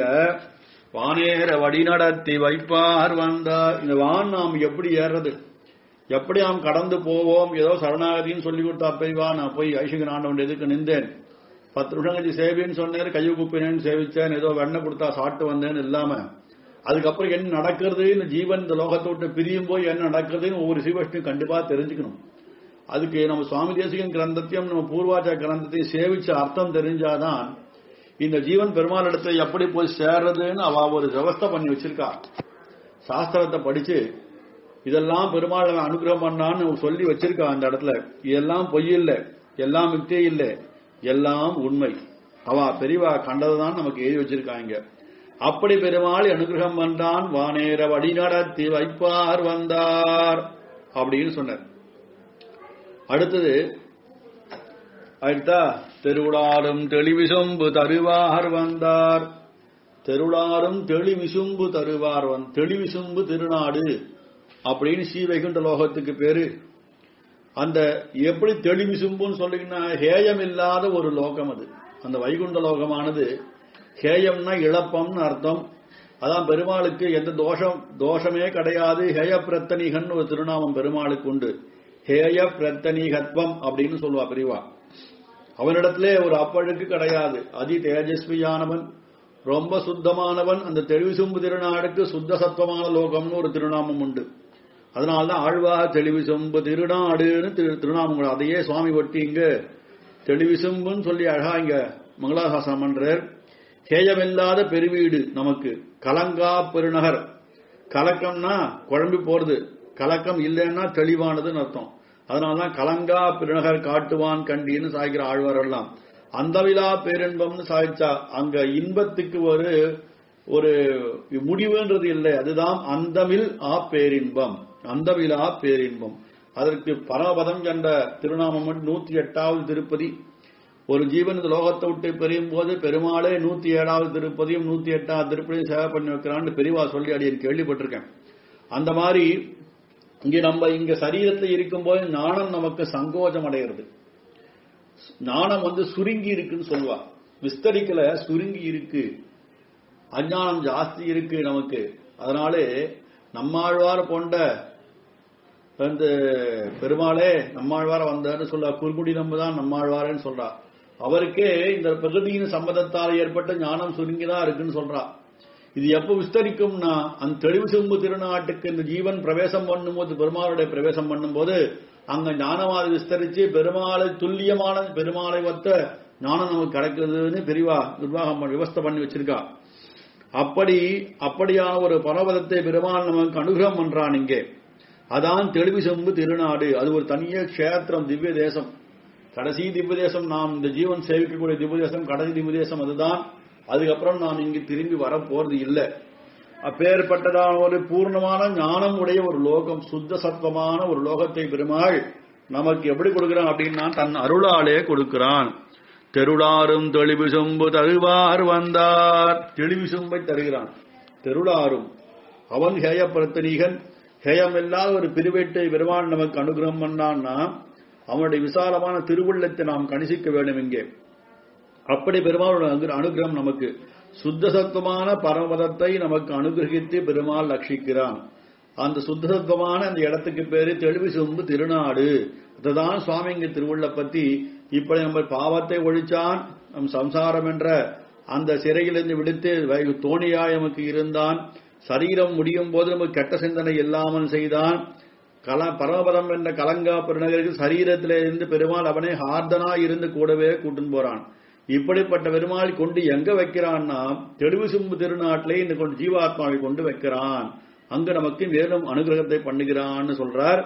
வானேற வழிநடத்தி வைப்பார் வந்தார் இந்த வான் நாம் எப்படி ஏறுறது எப்படி நாம் கடந்து போவோம் ஏதோ சரணாகதின்னு சொல்லி கொடுத்தா பெய்வா நான் போய் ஐஷிகன் ஆண்டவன் எதுக்கு நின்றேன் பத்து நிமிஷம் கழிச்சு சேவின்னு சொன்னேன் கையை குப்பினேன்னு சேவிச்சேன் ஏதோ வெண்ணெய் கொடுத்தா சாப்பிட்டு வந்தேன்னு இல்லாம அதுக்கப்புறம் என்ன நடக்கிறது இந்த ஜீவன் இந்த லோகத்தை விட்டு பிரியும் போய் என்ன நடக்கிறதுன்னு ஒவ்வொரு சிவஷ்டும் கண்டிப்பா தெரிஞ்சுக்கணும் அதுக்கு நம்ம சுவாமி தேசிகன் கிரந்தத்தையும் நம்ம பூர்வாச்சார கிரந்தத்தையும் சேவிச்ச அர்த்தம் தெரிஞ்சாதான் இந்த ஜீவன் பெருமாள் இடத்துல எப்படி போய் சேர்றதுன்னு அவ ஒரு விவஸ்தை பண்ணி வச்சிருக்கா சாஸ்திரத்தை படிச்சு இதெல்லாம் பெருமாள் அவன் அனுகிரகம் பண்ணான்னு சொல்லி வச்சிருக்கா அந்த இடத்துல இதெல்லாம் பொய் இல்லை எல்லாம் மித்தே இல்லை எல்லாம் உண்மை அவ பெரியவா கண்டதுதான் நமக்கு எழுதி வச்சிருக்காங்க அப்படி பெருமாள் அனுகிரகம் பண்றான் வானேர வழி நடத்தி வைப்பார் வந்தார் அப்படின்னு சொன்னார் அடுத்தது அடுத்தா தெருளாரும் தெளிவிசும்பு தருவார் வந்தார் தெருளாரும் தெளிவிசும்பு தருவார் வந் தெளிவிசும்பு திருநாடு அப்படின்னு ஸ்ரீ வைகுண்ட லோகத்துக்கு பேரு அந்த எப்படி தெளிவிசும்புன்னு சொல்றீங்கன்னா ஹேயம் இல்லாத ஒரு லோகம் அது அந்த வைகுண்ட லோகமானது ஹேயம்னா இழப்பம்னு அர்த்தம் அதான் பெருமாளுக்கு எந்த தோஷம் தோஷமே கிடையாது ஹேய பிரத்தனிகன் ஒரு திருநாமம் பெருமாளுக்கு உண்டு ஹேய பிரத்தனிகத்வம் அப்படின்னு சொல்லுவா பெரியவா அவனிடத்திலே ஒரு அப்பழுக்கு கிடையாது அதி தேஜஸ்வியானவன் ரொம்ப சுத்தமானவன் அந்த தெளிவிசும்பு திருநாடுக்கு சுத்த சத்துவமான லோகம்னு ஒரு திருநாமம் உண்டு அதனால்தான் ஆழ்வாக தெளிவிசும்பு திருநாடுன்னு திரு- திருநாமங்கள் அதையே சுவாமி ஒட்டி இங்க தெளிவிசும்புன்னு சொல்லி அழகா இங்க மங்களாசாசனம் பண்றார் ஹேயமில்லாத பெருவீடு நமக்கு கலங்கா பெருநகர் கலக்கம்னா குழம்பி போறது கலக்கம் இல்லைன்னா தெளிவானதுன்னு அர்த்தம் அதனாலதான் கலங்கா பெருநகர் காட்டுவான் கண்டின்னு சாய்க்கிற ஆழ்வார் எல்லாம் அந்தவிழா பேரின்பம்னு சாய்ச்சா அங்க இன்பத்துக்கு ஒரு ஒரு முடிவுன்றது இல்லை அதுதான் அந்தமில் ஆ பேரின்பம் அந்தவிழா பேரின்பம் அதற்கு பரமபதம் என்ற திருநாமம் மட்டும் நூத்தி எட்டாவது திருப்பதி ஒரு ஜீவன் இந்த லோகத்தை விட்டு பிரியும் போது பெருமாளே நூத்தி ஏழாவது திருப்பதியும் நூத்தி எட்டாவது திருப்பதியும் சேவை பண்ணி வைக்கிறான்னு பெரியவா சொல்லி அடியன் கேள்விப்பட்டிருக்கேன் அந்த மாதிரி இங்க நம்ம இங்க சரீரத்துல இருக்கும்போது ஞானம் நமக்கு சங்கோஜம் அடைகிறது ஞானம் வந்து சுருங்கி இருக்குன்னு சொல்லுவா விஸ்தரிக்கல சுருங்கி இருக்கு அஞ்ஞானம் ஜாஸ்தி இருக்கு நமக்கு அதனாலே நம்மாழ்வார் போன்ற வந்து பெருமாளே நம்மாழ்வார வந்தார்னு சொல்றா குறுங்குடி நம்ம தான் நம்மாழ்வாரன்னு சொல்றா அவருக்கே இந்த பிரகதியின் சம்மதத்தால் ஏற்பட்ட ஞானம் சுருங்கிதான் இருக்குன்னு சொல்றா இது எப்ப விஸ்தரிக்கும்னா அந்த தெளிவு செம்பு திருநாட்டுக்கு இந்த ஜீவன் பிரவேசம் பண்ணும்போது பெருமாளுடைய பிரவேசம் பண்ணும்போது அங்க ஞானமாது விஸ்தரிச்சு பெருமாளை துல்லியமான பெருமாளை ஒத்த ஞானம் நமக்கு கிடைக்கிறதுன்னு பெரிவா நிர்வாகம் பண்ணி- விவஸ்தை பண்ணி வச்சிருக்கா அப்படி அப்படியான ஒரு பரவதத்தை பெருமாள் நமக்கு அனுகிரகம் பண்றான் இங்கே அதான் தெளிவு செம்பு திருநாடு அது ஒரு தனிய க்ஷேத்திரம் திவ்ய தேசம் கடைசி திவ்ய தேசம் நாம் இந்த ஜீவன் சேவிக்கக்கூடிய திவ்ய தேசம் கடைசி திவ்ய தேசம் அதுதான் அதுக்கப்புறம் நாம் இங்கு திரும்பி வர போறது இல்லை அப்பேற்பட்டதான ஒரு பூர்ணமான ஞானம் உடைய ஒரு லோகம் சுத்த சத்வமான ஒரு லோகத்தை பெருமாள் நமக்கு எப்படி கொடுக்கிறான் அப்படின்னா தன் அருளாலே கொடுக்கிறான் தெருளாரும் தெளிவு சொம்பு தருவார் வந்தார் தெளிவு சொம்பை தருகிறான் தெருளாரும் அவன் ஹேயப்பிரத்தனீகன் ஹேயமில்லாத ஒரு பிரிவேட்டை பெருமாள் நமக்கு அனுகிரகம் பண்ணான்னா அவனுடைய விசாலமான திருவுள்ளத்தை நாம் கணிசிக்க வேண்டும் இங்கே அப்படி பெருமாளோட அனு- அனுகிரகம் நமக்கு சுத்த சத்துவமான பரமபதத்தை நமக்கு அனுகிரகித்து பெருமாள் ரட்சிக்கிறான் அந்த சுத்த சத்துவமான அந்த இடத்துக்கு பேரு தெளிவு சொம்பு திருநாடு அதுதான் சுவாமி இங்க திருவுள்ள பத்தி இப்படி நம்ம பாவத்தை ஒழிச்சான் நம் சம்சாரம் என்ற அந்த சிறையிலிருந்து விடுத்து வை- தோணியாய் நமக்கு இருந்தான் சரீரம் முடியும் போது நமக்கு கெட்ட சிந்தனை இல்லாமல் செய்தான் கல பரமபதம் என்ற கலங்கா பெருநகருக்கு சரீரத்திலே இருந்து பெருமாள் அவனே ஹார்தனா இருந்து கூடவே கூட்டுன்னு போறான் இப்படிப்பட்ட பெருமாள் கொண்டு எங்க வைக்கிறான்னா தெளிவு சிம்பு திருநாட்டிலே இந்த கொண்டு ஜீவாத்மாவை கொண்டு வைக்கிறான் அங்கு நமக்கு மேலும் அனுகிரகத்தை பண்ணுகிறான்னு சொல்றார்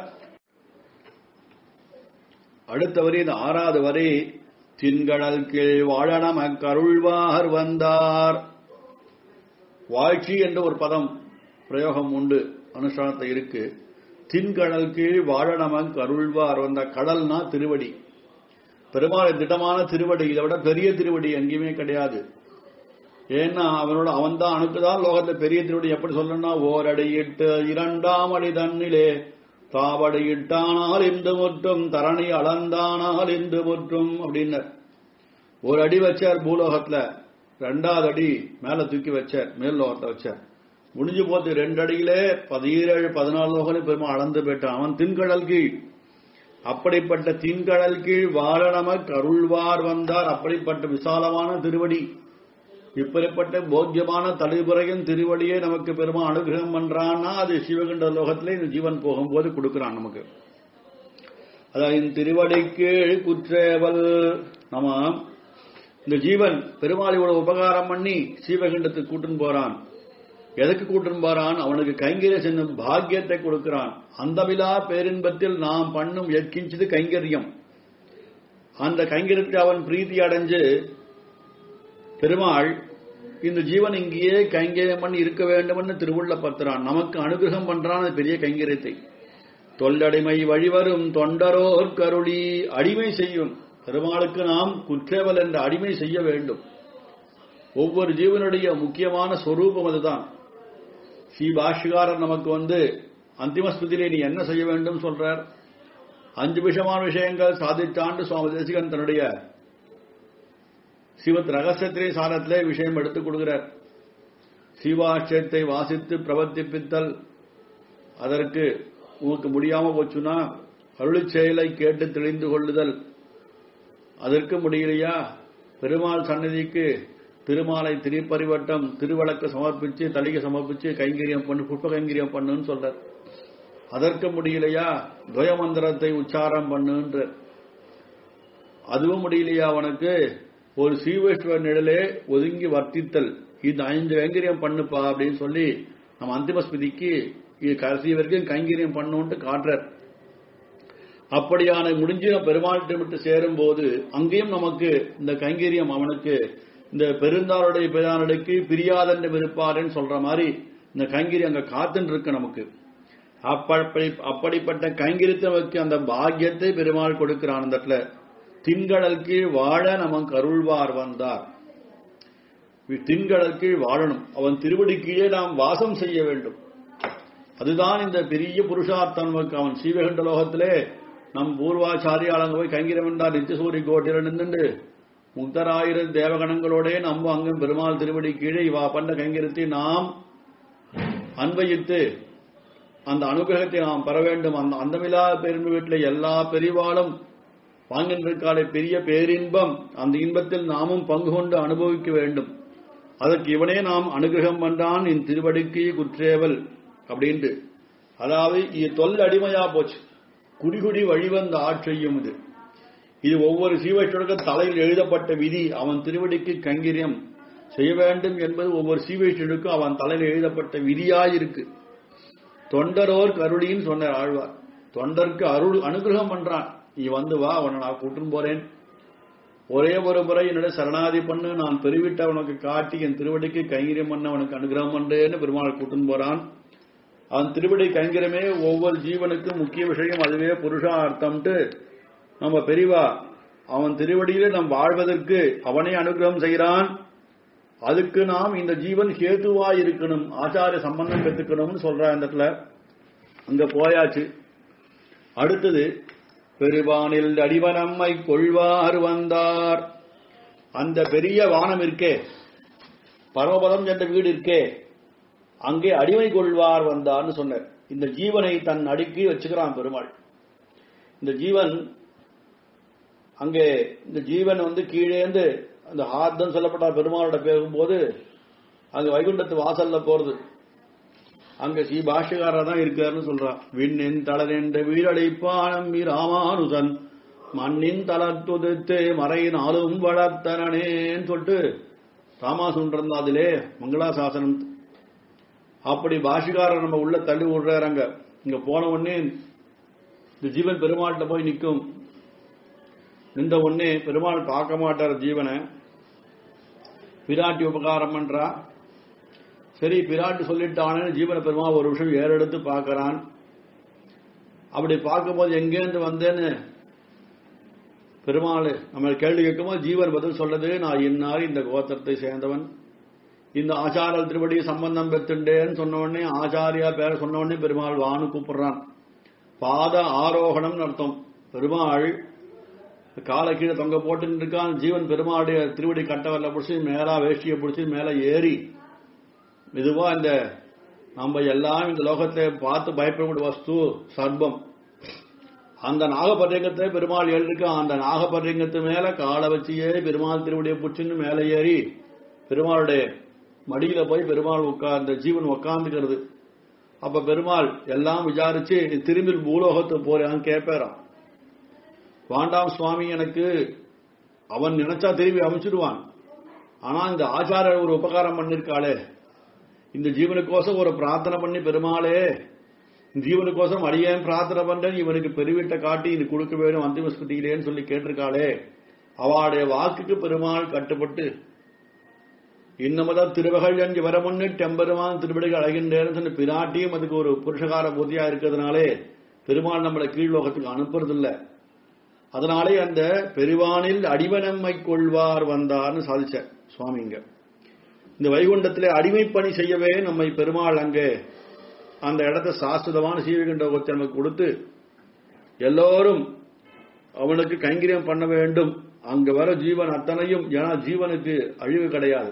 அடுத்த வரி இந்த ஆறாவது வரி தின்கடல் கீழ் வாழனம் அக்கருள்வார் வந்தார் வாழ்ச்சி என்ற ஒரு பதம் பிரயோகம் உண்டு அனுஷ்டானத்தை இருக்கு தின்கடல் கீழ் வாழனமன் கருள்வார் வந்த கடல்னா திருவடி பெருமாள் திடமான திருவடி இதை விட பெரிய திருவடி எங்கேயுமே கிடையாது ஏன்னா அவனோட அவன் தான் அணுக்குதான் லோகத்துல பெரிய திருவடி எப்படி சொல்லணும்னா ஓரடியிட்டு இரண்டாம் அடி தன்னிலே தாவடியிட்டானால் இன்று முற்றும் தரணி அளந்தானால் இன்று முற்றும் அப்படின்னு ஒரு அடி வச்சார் பூலோகத்துல ரெண்டாவது அடி மேல தூக்கி வச்சார் மேல் லோகத்தை வச்சார் முடிஞ்சு போது ரெண்டு அடியிலே பதினேழு பதினாலு லோகனை பெருமா அளந்து போயிட்டான் அவன் தின்கடல் கீழ் அப்படிப்பட்ட தின்கடல் கீழ் வாழநம கருள்வார் வந்தார் அப்படிப்பட்ட விசாலமான திருவடி இப்படிப்பட்ட போக்கியமான தலைபுறையின் திருவடியை நமக்கு பெருமா அனுகிரகம் பண்றான்னா அது சிவகண்ட லோகத்திலே இந்த ஜீவன் போகும்போது கொடுக்கிறான் நமக்கு அதாவது இந்த திருவடி கீழ் குற்றேவல் நம்ம இந்த ஜீவன் பெருமாளியோட உபகாரம் பண்ணி சீவகண்டத்துக்கு கூட்டுன்னு போறான் எதுக்கு கூட்டுன்னு போறான் அவனுக்கு கைங்கரிய சென்னும் பாக்கியத்தை கொடுக்கிறான் அந்தமிலா பேரின்பத்தில் நாம் பண்ணும் எற்கிஞ்சது கைங்கரியம் அந்த கைங்கரியத்தை அவன் பிரீத்தி அடைஞ்சு பெருமாள் இந்த ஜீவன் இங்கேயே கைங்கரியம் பண்ணி இருக்க வேண்டும்னு திருவுள்ள பத்திரான் நமக்கு அனுகிரகம் பண்றான் அது பெரிய கைங்கரியத்தை தொல்லடிமை வழிவரும் தொண்டரோர் கருளி அடிமை செய்யும் பெருமாளுக்கு நாம் குற்றேவல் என்ற அடிமை செய்ய வேண்டும் ஒவ்வொரு ஜீவனுடைய முக்கியமான சொரூபம் அதுதான் ஸ்ரீ பாஷ்யகாரர் நமக்கு வந்து அந்திம ஸ்மிருதியிலே நீ என்ன செய்ய வேண்டும் சொல்றார் அஞ்சு விஷயமான விஷயங்கள் சாதித்தாண்டு சுவாமி தேசிகன் தன்னுடைய சிவத் ரகசியத்திலே சாரத்திலே விஷயம் எடுத்துக் கொடுக்கிறார் சிவாட்சியத்தை வாசித்து பிரவர்த்திப்பித்தல் அதற்கு உனக்கு முடியாம போச்சுன்னா அருளிச் செயலை கேட்டு தெளிந்து கொள்ளுதல் அதற்கு முடியலையா பெருமாள் சன்னதிக்கு திருமாலை திருப்பரிவட்டம் திருவழக்கு சமர்ப்பிச்சு தலிகை சமர்ப்பிச்சு கைங்கரியம் பண்ணு புஷ்ப கைங்கரியம் பண்ணுன்னு சொல்றார் அதற்கு முடியலையா துவய மந்திரத்தை உச்சாரம் பண்ணுன்ற அதுவும் முடியலையா அவனுக்கு ஒரு சீவேஸ்வர நிழலே ஒதுங்கி வர்த்தித்தல் இந்த ஐந்து கைங்கரியம் பண்ணுப்பா அப்படின்னு சொல்லி நம்ம அந்திம ஸ்மிதிக்கு இது கடைசி வரைக்கும் கைங்கரியம் பண்ணுன்ட்டு காட்டுறார் அப்படியான முடிஞ்சு நம்ம பெருமாள்கிட்ட விட்டு சேரும் போது அங்கேயும் நமக்கு இந்த கைங்கரியம் அவனுக்கு இந்த பெருந்தாளுடைய பிரானுடைக்கு பிரியாதென்று இருப்பாருன்னு சொல்ற மாதிரி இந்த கைங்கரியம் அங்க காத்துன்னு இருக்கு நமக்கு அப்படி அப்படிப்பட்ட கைங்கரியத்தை நமக்கு அந்த பாக்கியத்தை பெருமாள் கொடுக்கிறான் அந்த இடத்துல தின்கடல் கீழ் வாழ நமக்கு அருள்வார் வந்தார் தின்கடல் கீழ் வாழணும் அவன் திருவடி கீழே நாம் வாசம் செய்ய வேண்டும் அதுதான் இந்த பெரிய புருஷார்த்தம் நமக்கு அவன் சீவகண்ட லோகத்திலே நம் பூர்வாச்சாரியாளங்க போய் கைங்கிரம் என்றார் நித்தியசூரி கோட்டில நின்று முக்தராயிரம் தேவகணங்களோடே நம்ம அங்கும் பெருமாள் திருவடி கீழே இவா பண்ண கைங்கிரத்தை நாம் அன்வயித்து அந்த அனுகிரகத்தை நாம் பெற வேண்டும் அந்த அந்தமில்லா பெருமை வீட்டில் எல்லா பெரிவாளும் வாங்கின்றிருக்காலே பெரிய பேரின்பம் அந்த இன்பத்தில் நாமும் பங்கு கொண்டு அனுபவிக்க வேண்டும் அதற்கு இவனே நாம் அனுகிரகம் பண்றான் என் திருவடிக்கு குற்றேவல் அப்படின்ட்டு அதாவது இது தொல் அடிமையா போச்சு குடிகுடி வழிவந்த ஆட்சியும் இது இது ஒவ்வொரு சீவைஷ்டருக்கும் தலையில் எழுதப்பட்ட விதி அவன் திருவடிக்கு கங்கிரியம் செய்ய வேண்டும் என்பது ஒவ்வொரு சீவைஷ்டருக்கும் அவன் தலையில் எழுதப்பட்ட விதியாயிருக்கு தொண்டரோர் கருடின்னு சொன்னார் ஆழ்வார் தொண்டருக்கு அருள் அனுகிரகம் பண்றான் நீ வந்து வா அவனை நான் கூட்டுன்னு போறேன் ஒரே ஒரு முறை என்னோட சரணாதி பண்ணு நான் பெருவிட்ட அவனுக்கு காட்டி என் திருவடிக்கு கைங்கரியம் பண்ண அவனுக்கு அனுகிரகம் பண்றேன்னு பெருமாள் கூட்டுன்னு போறான் அவன் திருவடி கைங்கரமே ஒவ்வொரு ஜீவனுக்கும் முக்கிய விஷயம் அதுவே புருஷார்த்தம்ட்டு நம்ம பெரியவா அவன் திருவடியிலே நாம் வாழ்வதற்கு அவனே அனுகிரகம் செய்கிறான் அதுக்கு நாம் இந்த ஜீவன் ஹேதுவா இருக்கணும் ஆச்சாரிய சம்பந்தம் பெற்றுக்கணும்னு சொல்றா இந்த இடத்துல அங்க போயாச்சு அடுத்தது பெருவானில் அடிவனம்மை கொள்வார் வந்தார் அந்த பெரிய வானம் இருக்கே பரமபதம் என்ற வீடு இருக்கே அங்கே அடிமை கொள்வார் வந்தார்னு சொன்னார் இந்த ஜீவனை தன் அடுக்கி வச்சுக்கிறான் பெருமாள் இந்த ஜீவன் அங்கே இந்த ஜீவன் வந்து கீழேந்து அந்த ஆர்த்தம் சொல்லப்பட்ட பெருமாளோட பேசும்போது அங்க வைகுண்டத்து வாசல்ல போறது அங்க ஸ்ரீ பாஷ்யக்காரா தான் இருக்காருன்னு சொல்றான் விண்ணின் தளரென்ற வீரழைப்பானம் ராமானுசன் மண்ணின் தளத்துதித்து மறை நாளும் வளர்த்தனேன்னு சொல்லிட்டு ராமாசுன் அதிலே மங்களாசாசனம் அப்படி பாஷிகாரர் நம்ம உள்ள தள்ளி விடுறாரு அங்க இங்க போன உடனே இந்த ஜீவன் பெருமாள்கிட்ட போய் நிற்கும் நின்ற உடனே பெருமாள் பார்க்க மாட்டார் ஜீவனை பிராட்டி உபகாரம் பண்றா சரி பிராட்டி சொல்லிட்டானு ஜீவன பெருமாள் ஒரு விஷயம் ஏறெடுத்து பார்க்கறான் அப்படி பார்க்கும்போது எங்கேருந்து வந்தேன்னு பெருமாள் நம்ம கேள்வி கேட்கும்போது ஜீவன் பதில் சொல்றது நான் இன்னார் இந்த கோத்திரத்தை சேர்ந்தவன் இந்த ஆச்சார திருவடி சம்பந்தம் பெற்றுண்டேன்னு சொன்ன உடனே ஆச்சாரியா பேர சொன்ன உடனே பெருமாள் வானு கூப்பிடுறான் பாத ஆரோகணம்னு அர்த்தம் பெருமாள் காலை கீழே தொங்க போட்டு இருக்கான் ஜீவன் பெருமாளுடைய திருவடி கட்டவரில் பிடிச்சி மேலா வேஷ்டியை பிடிச்சி மேல ஏறி மெதுவா இந்த நம்ம எல்லாம் இந்த லோகத்தை பார்த்து பயப்படக்கூடிய வஸ்து சர்ப்பம் அந்த நாகபரியங்கத்தை பெருமாள் எழுதிருக்கான் அந்த நாகபரியங்கத்து மேல காலை வச்சியே பெருமாள் திருவடியை பிடிச்சின்னு மேலே ஏறி பெருமாளுடைய மடியில போய் பெருமாள் உட்கா அந்த ஜீவன் உக்காந்துக்கிறது அப்ப பெருமாள் எல்லாம் விசாரிச்சு நீ திரும்பி பூலோகத்துக்கு போறான்னு கேட்பாராம் வாண்டாம் சுவாமி எனக்கு அவன் நினைச்சா திரும்பி அமைச்சிடுவான் ஆனா இந்த ஆச்சாரியர் ஒரு உபகாரம் பண்ணிருக்காளே இந்த ஜீவனுக்கோசம் ஒரு பிரார்த்தனை பண்ணி பெருமாளே ஜீவனுக்கோசம் அடியேன் பிரார்த்தனை பண்றேன் இவனுக்கு பெருவிட்ட காட்டி இது கொடுக்க வேணும் அந்திம ஸ்மிருதியிலேன்னு சொல்லி கேட்டிருக்காளே அவளுடைய வாக்குக்கு பெருமாள் கட்டுப்பட்டு இன்னமதான் திருவகள் அஞ்சு வர முன்னு டெம்பெருமான் திருவிடைகள் அழகின்றேன்னு சொன்ன பிராட்டியும் அதுக்கு ஒரு புருஷகார பூர்த்தியா இருக்கிறதுனாலே பெருமாள் நம்மளை கீழ்லோகத்துக்கு அனுப்புறதில்ல அதனாலே அந்த பெருவானில் அடிவனம்மை கொள்வார் வந்தார்னு சாதிச்ச சுவாமிங்க இந்த வைகுண்டத்திலே அடிமைப்பணி செய்யவே நம்மை பெருமாள் அங்கே அந்த இடத்த சாஸ்திரமான சீவகண்ட ஒருத்தர் நமக்கு கொடுத்து எல்லோரும் அவனுக்கு கைங்கரியம் பண்ண வேண்டும் அங்க வர ஜீவன் அத்தனையும் ஏன்னா ஜீவனுக்கு அழிவு கிடையாது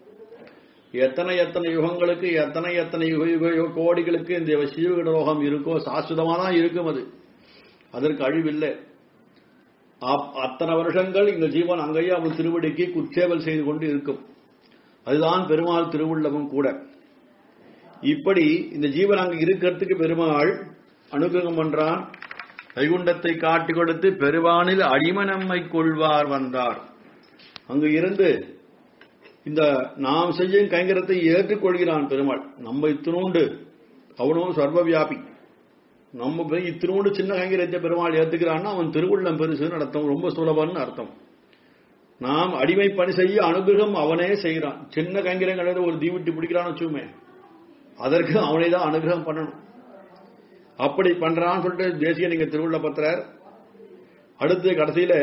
எத்தனை எத்தனை யுகங்களுக்கு எத்தனை எத்தனை யுக யுக யுக கோடிகளுக்கு இந்த சீவகண்ட லோகம் இருக்கோ சாஸ்வதமா தான் இருக்கும் அது அதற்கு அழிவில்லை அப்- அத்தனை வருஷங்கள் இந்த ஜீவன் அங்கேயே அவள் திருவடிக்கு குற்றேவல் செய்து கொண்டு இருக்கும் அதுதான் பெருமாள் திருவுள்ளமும் கூட இப்படி இந்த ஜீவன் அங்க இருக்கிறதுக்கு பெருமாள் அனுகிரகம் பண்றான் வைகுண்டத்தை காட்டி கொடுத்து பெருவானில் அடிமனம்மை கொள்வார் வந்தார் அங்கு இருந்து இந்த நாம் செய்யும் கைங்கரத்தை ஏற்றுக்கொள்கிறான் பெருமாள் நம்ம இத்தினூண்டு அவனும் சர்வவியாபி நம்ம போய் இத்தினோடு சின்ன கைங்கரியத்தை பெருமாள் ஏத்துக்கிறான்னா அவன் திருவுள்ளம் பெருசுன்னு அர்த்தம் ரொம்ப சுலபம்னு அர்த்தம் நாம் அடிமை பணி செய்ய அனுகிரகம் அவனே செய்கிறான் சின்ன கைங்கரியங்கள் ஒரு தீவிட்டு பிடிக்கிறான்னு வச்சுமே அதற்கு அவனை தான் அனுகிரகம் பண்ணணும் அப்படி பண்றான்னு சொல்லிட்டு தேசிய நீங்க திருவுள்ள பத்திரர் அடுத்து கடைசியில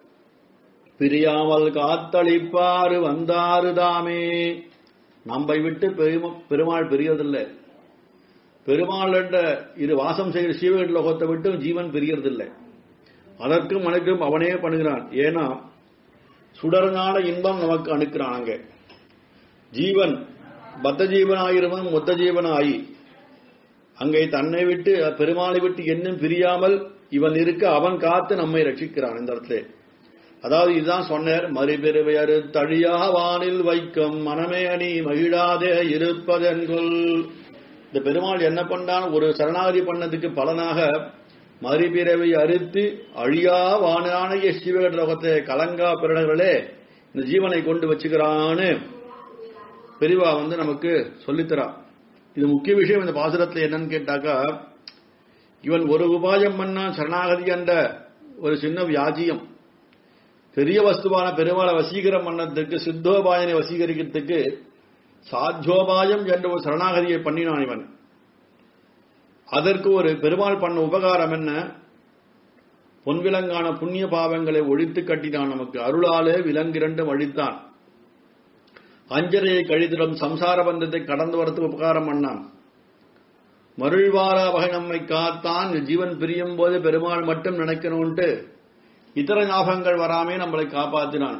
பிரியாமல் காத்தளிப்பாரு வந்தாரு தாமே நம்மை விட்டு பெரும- பெருமாள் பிரியறதில்லை பெருமாள் என்ற இது வாசம் செய்கிற சீவகட் லோகத்தை விட்டு ஜீவன் பிரியறதில்லை அதற்கும் மனுக்கும் அவனே பண்ணுகிறான் ஏன்னா சுடர்ஞான இன்பம் நமக்கு அனுக்கிறான் அங்கே ஜீவன் பத்த ஜீவனாயிருவன் மொத்த ஜீவனாயி அங்கே தன்னை விட்டு பெருமாளை விட்டு என்னும் பிரியாமல் இவன் இருக்க அவன் காத்து நம்மை ரட்சிக்கிறான் இந்த இடத்துல அதாவது இதுதான் சொன்னார் மறுபிறவையறு தழியா வானில் வைக்கும் மனமே அணி மகிழாதே இருப்பதென்கொல் இந்த பெருமாள் என்ன பண்ணான் ஒரு சரணாகதி பண்ணதுக்கு பலனாக மறுபிறவை அறுத்து அழியா வானானைய சிவகலோகத்தை கலங்கா பிறர்களே இந்த ஜீவனை கொண்டு வச்சுக்கிறான்னு பெரிவா வந்து நமக்கு சொல்லித்தரா இது முக்கிய விஷயம் இந்த பாசுரத்துல என்னன்னு கேட்டாக்கா இவன் ஒரு உபாயம் பண்ணா சரணாகதி என்ற ஒரு சின்ன வியாஜியம் பெரிய வஸ்துவான பெருமாளை வசீகரம் பண்ணதுக்கு சித்தோபாயனை வசீகரிக்கிறதுக்கு சாத்தியோபாயம் என்ற ஒரு சரணாகதியை பண்ணினான் இவன் அதற்கு ஒரு பெருமாள் பண்ண உபகாரம் என்ன பொன்விலங்கான புண்ணிய பாவங்களை ஒழித்து கட்டினான் நமக்கு அருளாலே விலங்கிரண்டும் அழித்தான் அஞ்சரையை கழித்திடும் சம்சார பந்தத்தை கடந்து வரத்துக்கு உபகாரம் பண்ணான் மருள்வாரா வகை நம்மை காத்தான் ஜீவன் பிரியும் போது பெருமாள் மட்டும் நினைக்கணும்ட்டு இதர ஞாபகங்கள் வராமே நம்மளை காப்பாத்தினான்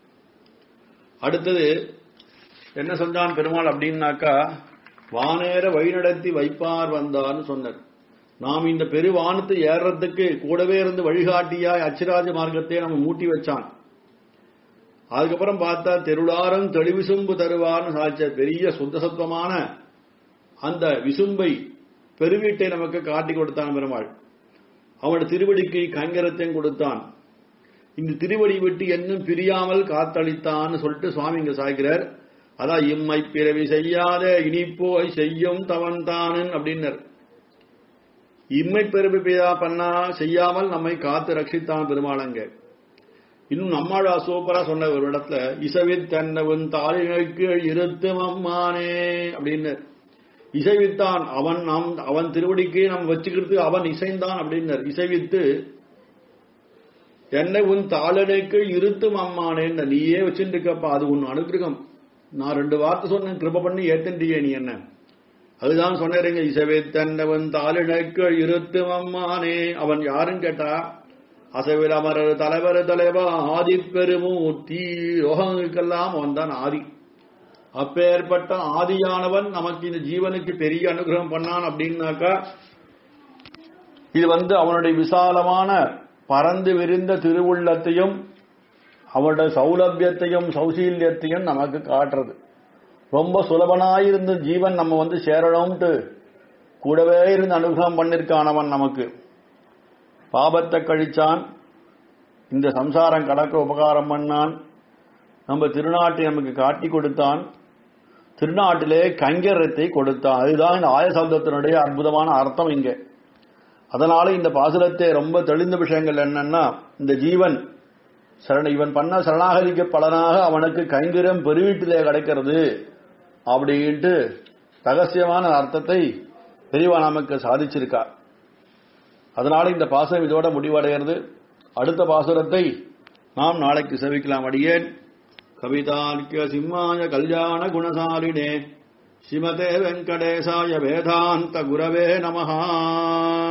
அடுத்தது என்ன சொன்னான் பெருமாள் அப்படின்னாக்கா வானேற வழிநடத்தி வைப்பார் வந்தார்னு சொன்னார் நாம் இந்த பெருவானத்தை ஏறுறதுக்கு கூடவே இருந்து வழிகாட்டியாய் அச்சிராஜ மார்க்கத்தை நம்ம மூட்டி வச்சான் அதுக்கப்புறம் பார்த்தா தெருளாரம் தெளிவிசும்பு தருவார்னு சாய்ச்ச பெரிய சுத்த சத்துவமான அந்த விசும்பை பெருவீட்டை நமக்கு காட்டி கொடுத்தான் பெருமாள் அவனோட திருவடிக்கு கங்கரத்தையும் கொடுத்தான் இந்த திருவடி விட்டு என்னும் பிரியாமல் காத்தளித்தான்னு சொல்லிட்டு சுவாமி இங்க சாய்க்கிறார் அதான் இம்மை பிறவி செய்யாத இனிப்போய் செய்யும் தவன் தானன் அப்படின்னர் இம்மை பிறவி பிதா பண்ணா செய்யாமல் நம்மை காத்து ரட்சித்தான் பெருமாளங்க இன்னும் நம்மாழா சூப்பரா சொன்ன ஒரு இடத்துல இசவித் தன்னவன் தாளிகளுக்கு இருத்தும் அம்மானே அப்படின்னு இசைவித்தான் அவன் நம் அவன் திருவடிக்கு நம்ம வச்சுக்கிறது அவன் இசைந்தான் அப்படின்னார் இசைவித்து என்னை உன் தாளனைக்கு இருத்தும் அம்மானேன்னு நீயே வச்சுருக்கப்பா அது உன் அனுகிரகம் நான் ரெண்டு வார்த்தை சொன்னேன் கிருப பண்ணி ஏத்தன்றியே நீ என்ன அதுதான் சொன்னீங்க இசைவித்தன்னவன் தாளினைக்கு இருத்தும் அம்மானே அவன் யாருன்னு கேட்டா அசைவில் அமரர் தலைவர் தலைவா ஆதி பெருமூர்த்தி யோகங்களுக்கெல்லாம் அவன் தான் ஆதி அப்பேற்பட்ட ஆதியானவன் நமக்கு இந்த ஜீவனுக்கு பெரிய அனுகிரகம் பண்ணான் அப்படின்னாக்கா இது வந்து அவனுடைய விசாலமான பறந்து விரிந்த திருவுள்ளத்தையும் அவனுடைய சௌலபியத்தையும் சௌசீல்யத்தையும் நமக்கு காட்டுறது ரொம்ப சுலபனாயிருந்த ஜீவன் நம்ம வந்து சேரணும்ட்டு கூடவே இருந்து அனுகிரகம் பண்ணிருக்கானவன் நமக்கு பாபத்தை கழிச்சான் இந்த சம்சாரம் கடக்க உபகாரம் பண்ணான் நம்ம திருநாட்டை நமக்கு காட்டி கொடுத்தான் திருநாட்டிலே கங்கரத்தை கொடுத்தான் அதுதான் இந்த ஆயசப்தத்தினுடைய அற்புதமான அர்த்தம் இங்க அதனால இந்த பாசுரத்தை ரொம்ப தெளிந்த விஷயங்கள் என்னன்னா இந்த ஜீவன் சரண இவன் பண்ண சரணாகதிக்கு பலனாக அவனுக்கு கைங்கரம் பெருவீட்டிலே கிடைக்கிறது அப்படின்ட்டு ரகசியமான அர்த்தத்தை பெரியவா நமக்கு சாதிச்சிருக்கா அதனால இந்த பாசுரம் இதோட முடிவடைகிறது அடுத்த பாசுரத்தை நாம் நாளைக்கு செவிக்கலாம் அடியேன் கவிதார்க்கிய சிம்மாய கல்யாண குணசாலினே ஸ்ரீமதே வெங்கடேசாய வேதாந்த குரவே நமஹா